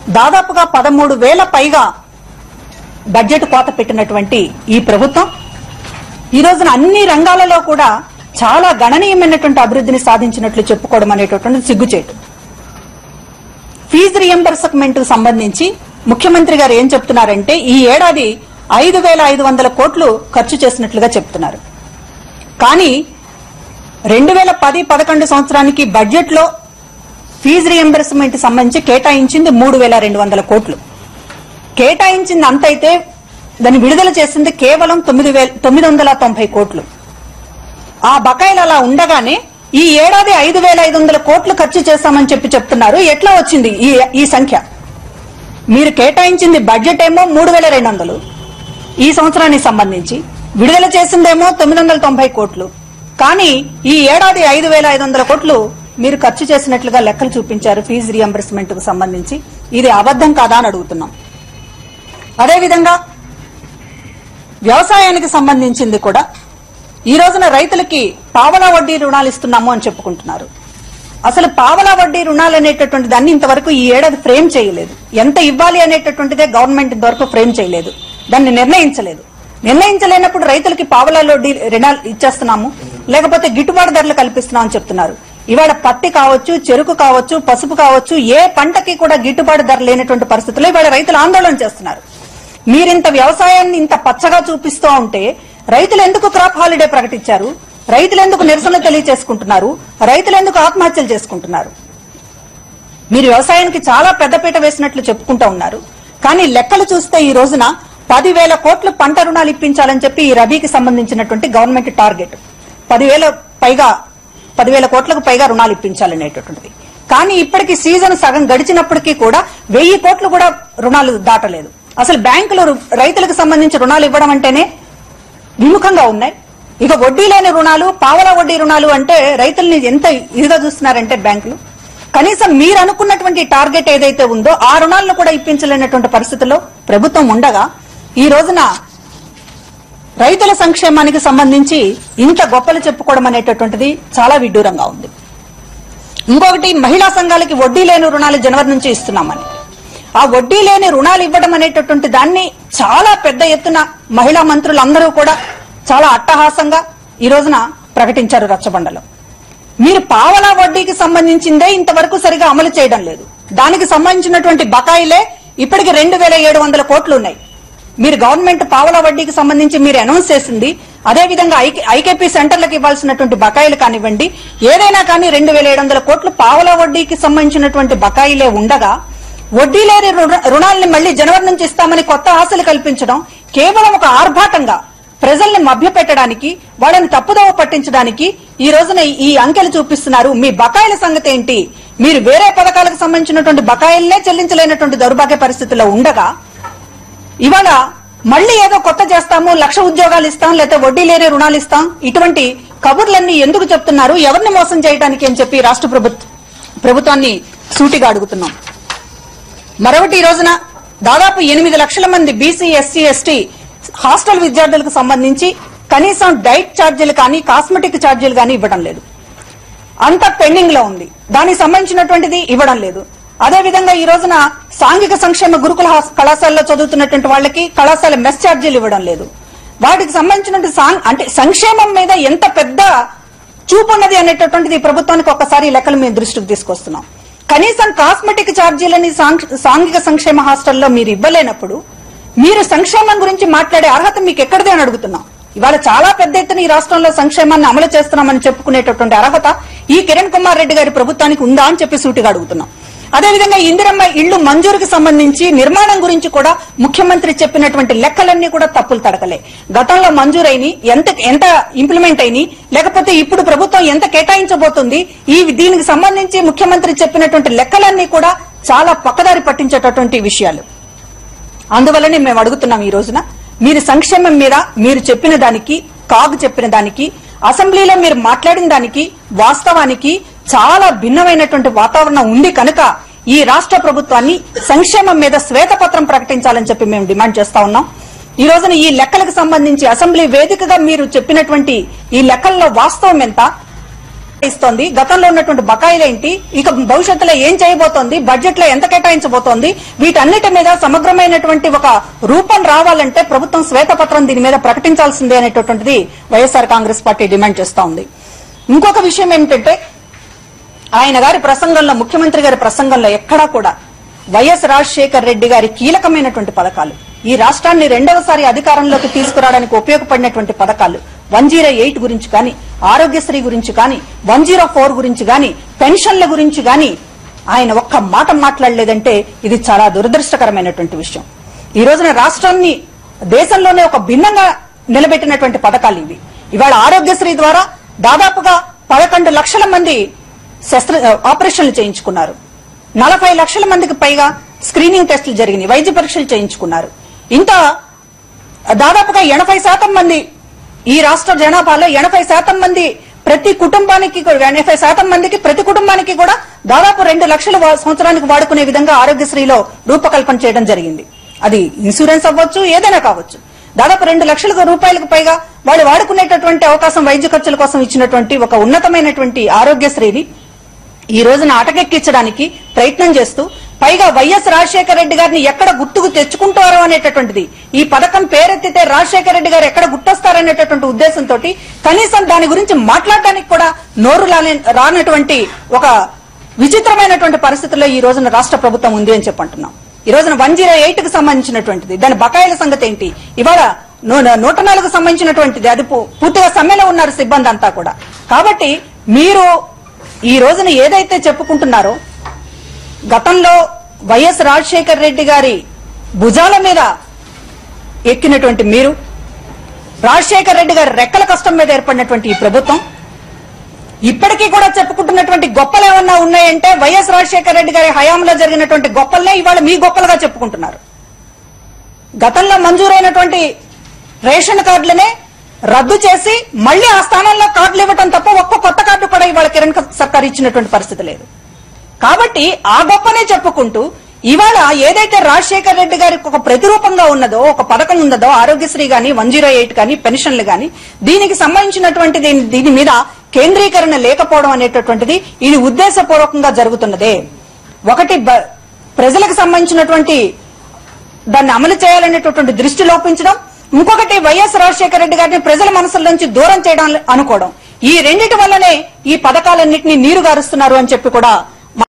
దాదాపుగా పదమూడు వేల పైగా బడ్జెట్ కోత పెట్టినటువంటి ఈ ప్రభుత్వం ఈ రోజున అన్ని రంగాలలో కూడా చాలా గణనీయమైనటువంటి అభివృద్ధిని సాధించినట్లు చెప్పుకోవడం అనేటటువంటి సిగ్గుచేటు ఫీజు రియంబర్స్మెంట్ సంబంధించి ముఖ్యమంత్రి గారు ఏం చెప్తున్నారంటే ఈ ఏడాది ఐదు వేల ఐదు వందల కోట్లు ఖర్చు చేసినట్లుగా చెప్తున్నారు కానీ రెండు వేల పది పదకొండు సంవత్సరానికి బడ్జెట్ లో ఫీజు రియంబర్స్మెంట్ సంబంధించి కేటాయించింది మూడు వేల రెండు వందల కోట్లు కేటాయించింది అంతైతే దాన్ని విడుదల చేసింది కేవలం తొమ్మిది వేల తొమ్మిది వందల తొంభై కోట్లు ఆ బకాయిలు అలా ఉండగానే ఈ ఏడాది ఐదు వేల ఐదు వందల కోట్లు ఖర్చు చేశామని చెప్పి చెప్తున్నారు ఎట్లా వచ్చింది ఈ ఈ సంఖ్య మీరు కేటాయించింది బడ్జెట్ ఏమో మూడు వేల రెండు వందలు ఈ సంవత్సరానికి సంబంధించి విడుదల చేసిందేమో తొమ్మిది వందల తొంభై కోట్లు కానీ ఈ ఏడాది ఐదు వేల ఐదు వందల కోట్లు మీరు ఖర్చు చేసినట్లుగా లెక్కలు చూపించారు ఫీజు రియంబర్స్మెంట్ కు సంబంధించి ఇది అబద్ధం కాదా అని అడుగుతున్నాం అదేవిధంగా వ్యవసాయానికి సంబంధించింది కూడా ఈ రోజున రైతులకి పావలా వడ్డీ రుణాలు ఇస్తున్నాము అని చెప్పుకుంటున్నారు అసలు పావలా వడ్డీ రుణాలు అనేటటువంటి దాన్ని ఇంతవరకు ఈ ఏడాది ఫ్రేమ్ చేయలేదు ఎంత ఇవ్వాలి అనేటటువంటిదే గవర్నమెంట్ ఇంతవరకు ఫ్రేమ్ చేయలేదు దాన్ని నిర్ణయించలేదు నిర్ణయించలేనప్పుడు రైతులకి పావలా వడ్డీ రుణాలు ఇచ్చేస్తున్నాము లేకపోతే గిట్టుబాటు ధరలు కల్పిస్తున్నాం అని చెప్తున్నారు ఇవాళ పత్తి కావచ్చు చెరుకు కావచ్చు పసుపు కావచ్చు ఏ పంటకి కూడా గిట్టుబాటు ధర లేనటువంటి పరిస్థితుల్లో ఇవాళ రైతులు ఆందోళన చేస్తున్నారు మీరింత వ్యవసాయాన్ని ఇంత పచ్చగా చూపిస్తూ ఉంటే రైతులు ఎందుకు క్రాప్ హాలిడే ప్రకటించారు రైతులు ఎందుకు నిరసన తెలియజేసుకుంటున్నారు రైతులు ఎందుకు ఆత్మహత్యలు చేసుకుంటున్నారు మీరు వ్యవసాయానికి చాలా పెద్దపీట వేసినట్లు చెప్పుకుంటూ ఉన్నారు కానీ లెక్కలు చూస్తే ఈ రోజున పదివేల కోట్లు పంట రుణాలు ఇప్పించాలని చెప్పి ఈ రబీకి సంబంధించినటువంటి గవర్నమెంట్ టార్గెట్ పదివేల పైగా పదివేల కోట్లకు పైగా రుణాలు ఇప్పించాలనేటటువంటిది కానీ ఇప్పటికి సీజన్ సగం గడిచినప్పటికీ కూడా వెయ్యి కోట్లు కూడా రుణాలు దాటలేదు అసలు బ్యాంకులు రు- రైతులకు సంబంధించి రుణాలు ఇవ్వడం అంటేనే విముఖంగా ఉన్నాయి ఇక వడ్డీ లేని రుణాలు పావలా వడ్డీ రుణాలు అంటే రైతుల్ని ఎంత ఇదిగా చూస్తున్నారంటే బ్యాంకులు కనీసం మీరు అనుకున్నటువంటి టార్గెట్ ఏదైతే ఉందో ఆ రుణాలను కూడా ఇప్పించలేనటువంటి పరిస్థితుల్లో ప్రభుత్వం ఉండగా ఈ రోజున రైతుల సంక్షేమానికి సంబంధించి ఇంత గొప్పలు చెప్పుకోవడం అనేటటువంటిది చాలా విడ్డూరంగా ఉంది ఇంకొకటి మహిళా సంఘాలకి వడ్డీ లేని రుణాలు జనవరి నుంచి ఇస్తున్నామని ఆ వడ్డీ లేని రుణాలు ఇవ్వడం అనేటటువంటి దాన్ని చాలా పెద్ద ఎత్తున మహిళా మంత్రులందరూ కూడా చాలా అట్టహాసంగా ఈ రోజున ప్రకటించారు రచ్చబండలో మీరు పావలా వడ్డీకి సంబంధించిందే ఇంతవరకు సరిగా అమలు చేయడం లేదు దానికి సంబంధించినటువంటి బకాయిలే ఇప్పటికి రెండు వేల ఏడు వందల కోట్లు ఉన్నాయి మీరు గవర్నమెంట్ పావలా వడ్డీకి సంబంధించి మీరు అనౌన్స్ చేసింది అదే విధంగా ఐకే- ఐకేపీ సెంటర్లకు ఇవ్వాల్సినటువంటి బకాయిలు కానివ్వండి ఏదైనా కానీ రెండు వేల ఏడు వందల కోట్లు పావలా వడ్డీకి సంబంధించినటువంటి బకాయిలే ఉండగా వడ్డీ లేని రుణ- రుణాల్ని మళ్లీ జనవరి నుంచి ఇస్తామని కొత్త ఆశలు కల్పించడం కేవలం ఒక ఆర్భాటంగా ప్రజల్ని మభ్యపెట్టడానికి వాళ్ళని తప్పుదోవ పట్టించడానికి ఈ రోజున ఈ అంకెలు చూపిస్తున్నారు మీ బకాయిల సంగతి ఏంటి మీరు వేరే పథకాలకు సంబంధించినటువంటి బకాయిలనే చెల్లించలేనటువంటి దౌర్భాగ్య పరిస్థితుల్లో ఉండగా ఇవాళ మళ్ళీ ఏదో కొత్త చేస్తాము లక్ష ఉద్యోగాలు ఇస్తాం లేకపోతే వడ్డీ లేని రుణాలు ఇస్తాం ఇటువంటి కబుర్లన్నీ ఎందుకు చెప్తున్నారు ఎవరిని మోసం చేయడానికి అని చెప్పి రాష్ట్ర ప్రభుత్వ ప్రభుత్వాన్ని సూటిగా అడుగుతున్నాం మరొకటి ఈ రోజున దాదాపు ఎనిమిది లక్షల మంది బీసీ ఎస్సీ ఎస్టీ హాస్టల్ విద్యార్థులకు సంబంధించి కనీసం డైట్ ఛార్జీలు కానీ కాస్మెటిక్ ఛార్జీలు కానీ ఇవ్వడం లేదు అంతా పెండింగ్ లో ఉంది దానికి సంబంధించినటువంటిది ఇవ్వడం లేదు అదే విధంగా ఈ రోజున సాంఘిక సంక్షేమ గురుకుల హాస్- కళాశాలలో చదువుతున్నటువంటి వాళ్ళకి కళాశాల మెస్ ఛార్జీలు ఇవ్వడం లేదు వాటికి సంబంధించినటువంటి సాం- అంటే సంక్షేమం మీద ఎంత పెద్ద చూపు ఉన్నది అనేటటువంటిది ఈ ప్రభుత్వానికి ఒక్కసారి ఈ లెక్కలు మేము దృష్టికి తీసుకొస్తున్నాం కనీసం కాస్మెటిక్ ఛార్జీలని సాంఘ- సాంఘిక సంక్షేమ హాస్టల్లో మీరు ఇవ్వలేనప్పుడు మీరు సంక్షేమం గురించి మాట్లాడే అర్హత మీకు ఎక్కడిదే అని అడుగుతున్నాం ఇవాళ చాలా పెద్ద ఎత్తున ఈ రాష్ట్రంలో సంక్షేమాన్ని అమలు చేస్తున్నామని చెప్పుకునేటటువంటి అర్హత ఈ కిరణ్ కుమార్ రెడ్డి గారి ప్రభుత్వానికి ఉందా అని చెప్పి సూటిగా అడుగుతున్నాం అదేవిధంగా ఇందిరమ్మ ఇళ్లు మంజూరుకి సంబంధించి నిర్మాణం గురించి కూడా ముఖ్యమంత్రి చెప్పినటువంటి లెక్కలన్నీ కూడా తప్పులు తడకలే గతంలో మంజూరైని ఎంత ఎంత ఇంప్లిమెంట్ అయినాయి లేకపోతే ఇప్పుడు ప్రభుత్వం ఎంత కేటాయించబోతుంది ఈ దీనికి సంబంధించి ముఖ్యమంత్రి చెప్పినటువంటి లెక్కలన్నీ కూడా చాలా పక్కదారి పట్టించేటటువంటి విషయాలు అందువల్లనే మేము అడుగుతున్నాం ఈ రోజున మీరు సంక్షేమం మీద మీరు చెప్పిన దానికి కాగు చెప్పిన దానికి అసెంబ్లీలో మీరు మాట్లాడిన దానికి వాస్తవానికి చాలా భిన్నమైనటువంటి వాతావరణం ఉంది కనుక ఈ రాష్ట్ర ప్రభుత్వాన్ని సంక్షేమం మీద శ్వేతపత్రం ప్రకటించాలని చెప్పి మేము డిమాండ్ చేస్తా ఉన్నాం ఈ రోజున ఈ లెక్కలకు సంబంధించి అసెంబ్లీ వేదికగా మీరు చెప్పినటువంటి ఈ లెక్కల్లో వాస్తవం ఎంత ఇస్తోంది గతంలో ఉన్నటువంటి బకాయిలు ఏంటి ఇక భవిష్యత్తులో ఏం చేయబోతోంది బడ్జెట్ లో ఎంత కేటాయించబోతోంది వీటన్నిటి మీద సమగ్రమైనటువంటి ఒక రూపం రావాలంటే ప్రభుత్వం శ్వేతపత్రం దీని మీద ప్రకటించాల్సిందే అనేటటువంటిది వైఎస్ఆర్ కాంగ్రెస్ పార్టీ డిమాండ్ చేస్తా ఉంది ఇంకొక విషయం ఏమిటంటే ఆయన గారి ప్రసంగంలో ముఖ్యమంత్రి గారి ప్రసంగంలో ఎక్కడా కూడా వైఎస్ రాజశేఖర్ రెడ్డి గారి కీలకమైనటువంటి పథకాలు ఈ రాష్ట్రాన్ని రెండవసారి అధికారంలోకి తీసుకురావడానికి ఉపయోగపడినటువంటి పథకాలు వన్ జీరో ఎయిట్ గురించి కానీ ఆరోగ్యశ్రీ గురించి కానీ వన్ జీరో ఫోర్ గురించి కానీ పెన్షన్ల గురించి కానీ ఆయన ఒక్క మాట మాట్లాడలేదంటే ఇది చాలా దురదృష్టకరమైనటువంటి విషయం ఈ రోజున రాష్ట్రాన్ని దేశంలోనే ఒక భిన్నంగా నిలబెట్టినటువంటి పథకాలు ఇవి ఇవాళ ఆరోగ్యశ్రీ ద్వారా దాదాపుగా పదకొండు లక్షల మంది శస్త్ర ఆపరేషన్లు చేయించుకున్నారు నలభై లక్షల మందికి పైగా స్క్రీనింగ్ టెస్టులు జరిగినాయి వైద్య పరీక్షలు చేయించుకున్నారు ఇంత దాదాపుగా ఎనభై శాతం మంది ఈ రాష్ట్ర జనాభాలో ఎనభై శాతం మంది ప్రతి కుటుంబానికి కూడా- ఎనభై శాతం మందికి ప్రతి కుటుంబానికి కూడా దాదాపు రెండు లక్షలు వా- సంవత్సరానికి వాడుకునే విధంగా ఆరోగ్యశ్రీలో రూపకల్పన చేయడం జరిగింది అది ఇన్సూరెన్స్ అవ్వచ్చు ఏదైనా కావచ్చు దాదాపు రెండు లక్షల రూపాయలకు పైగా వాళ్ళు వాడుకునేటటువంటి అవకాశం వైద్య ఖర్చుల కోసం ఇచ్చినటువంటి ఒక ఉన్నతమైనటువంటి ఆరోగ్యశ్రీని ఈ రోజున అటకెక్కించడానికి ప్రయత్నం చేస్తూ పైగా వైఎస్ రాజశేఖర రెడ్డి గారిని ఎక్కడ గుర్తుకు తెచ్చుకుంటారో అనేటటువంటిది ఈ పథకం పేరెత్తితే రాజశేఖర రెడ్డి గారు ఎక్కడ గుర్తొస్తారనేటటువంటి ఉద్దేశంతో కనీసం దాని గురించి మాట్లాడడానికి కూడా నోరు రాని- రానటువంటి ఒక విచిత్రమైనటువంటి పరిస్థితుల్లో ఈ రోజున రాష్ట్ర ప్రభుత్వం ఉంది అని చెప్పంటున్నాం ఈ రోజున వన్ జీరో ఎయిట్ కి సంబంధించినటువంటిది దాని బకాయిల సంగతి ఏంటి ఇవాళ నూ- నూట నాలుగు సంబంధించినటువంటిది అది పూ- పూర్తిగా సమ్మెలో ఉన్నారు సిబ్బంది అంతా కూడా కాబట్టి మీరు ఈ రోజున ఏదైతే చెప్పుకుంటున్నారో గతంలో వైఎస్ రాజశేఖర్ రెడ్డి గారి భుజాల మీద ఎక్కినటువంటి మీరు రాజశేఖర్ రెడ్డి గారి రెక్కల కష్టం మీద ఏర్పడినటువంటి ఈ ప్రభుత్వం ఇప్పటికీ కూడా చెప్పుకుంటున్నటువంటి గొప్పలు ఏమన్నా ఉన్నాయంటే వైఎస్ రాజశేఖర రెడ్డి గారి హయాంలో జరిగినటువంటి గొప్పలనే ఇవాళ మీ గొప్పలుగా చెప్పుకుంటున్నారు గతంలో మంజూరైనటువంటి రేషన్ కార్డులనే రద్దు చేసి మళ్ళీ ఆ స్థానంలో కార్డులు ఇవ్వటం తప్ప ఒక్క కొత్త కార్డు కూడా ఇవాళ కిరణ్ సర్కార్ ఇచ్చినటువంటి పరిస్థితి లేదు కాబట్టి ఆ గొప్పనే చెప్పుకుంటూ ఇవాళ ఏదైతే రాజశేఖర రెడ్డి గారికి ఒక ప్రతిరూపంగా ఉన్నదో ఒక పథకం ఉన్నదో ఆరోగ్యశ్రీ గాని వన్ జీరో ఎయిట్ కానీ పెన్షన్లు గాని దీనికి సంబంధించినటువంటి దీని దీని మీద కేంద్రీకరణ లేకపోవడం అనేటటువంటిది ఇది ఉద్దేశపూర్వకంగా జరుగుతున్నదే ఒకటి బ- ప్రజలకు సంబంధించినటువంటి దాన్ని అమలు చేయాలనేటటువంటి దృష్టి లోపించడం ఇంకొకటి వైఎస్ రాజశేఖర రెడ్డి గారిని ప్రజల మనసుల నుంచి దూరం చేయడం అనుకోవడం ఈ రెండిటి వల్లనే ఈ పథకాలన్నింటినీ నీరు గారుస్తున్నారు అని చెప్పి కూడా